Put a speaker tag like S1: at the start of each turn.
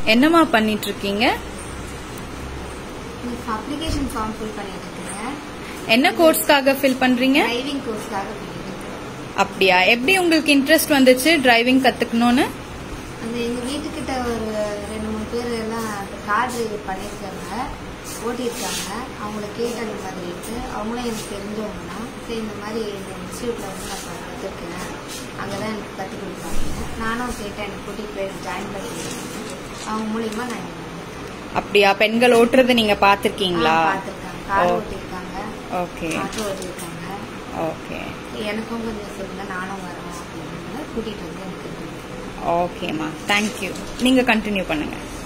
S1: என்னம்மா பண்ணிட்டு இருக்கீங்க
S2: அப்ளிகேஷன் ஃபார்ம் ஃபில் பண்ணிட்டு இருக்கேன்
S1: என்ன கோர்ஸ்க்காக ஃபில் பண்றீங்க
S2: டிரைவிங் கோர்ஸ்க்காக பண்ணிட்டு இருக்கேன்
S1: அப்படியா எப்படி உங்களுக்கு இன்ட்ரெஸ்ட் வந்துச்சு டிரைவிங் கத்துக்கணும்னு
S2: அந்த எங்க வீட்டுக்கிட்ட ஒரு ரெண்டு மூணு பேர் எல்லாம் கார் டிரைவர் பண்ணியிருக்காங்க ஓட்டியிருக்காங்க அவங்கள கேட்டு அந்த மாதிரி இருக்கு அவங்களும் எனக்கு தெரிஞ்சவங்க தான் சரி இந்த மாதிரி இந்த இன்ஸ்டியூட்ல வந்து நான் கற்றுருக்கேன் அங்கே தான் எனக்கு கற்றுக் கொடுப்பாங்க நானும் கேட்டேன் எனக்கு கூட்டிகிட்டு போய் ஜாயின் பண்ணிருக்கேன் அவங்க மூலியமா நான் இங்க வந்தேன்.
S1: அப்படியா பெண்கள் ஓட்டுறது நீங்க பாத்திருக்கீங்களா
S2: ஆ, பார்த்திருக்காங்க கார்
S1: ஓ.
S2: ஓட்டியிருக்காங்க
S1: ஓகே
S2: ஆட்டோ ஓட்டியிருக்காங்க
S1: ஓகே
S2: எனக்கும் கொஞ்சம் சொல்லுங்க நானும் வரேன் அப்படின்னு கூட்டிகிட்டு வந்து எனக்கு
S1: ஓகேம்மா தேங்க்யூ நீங்க கண்டினியூ பண்ணுங்க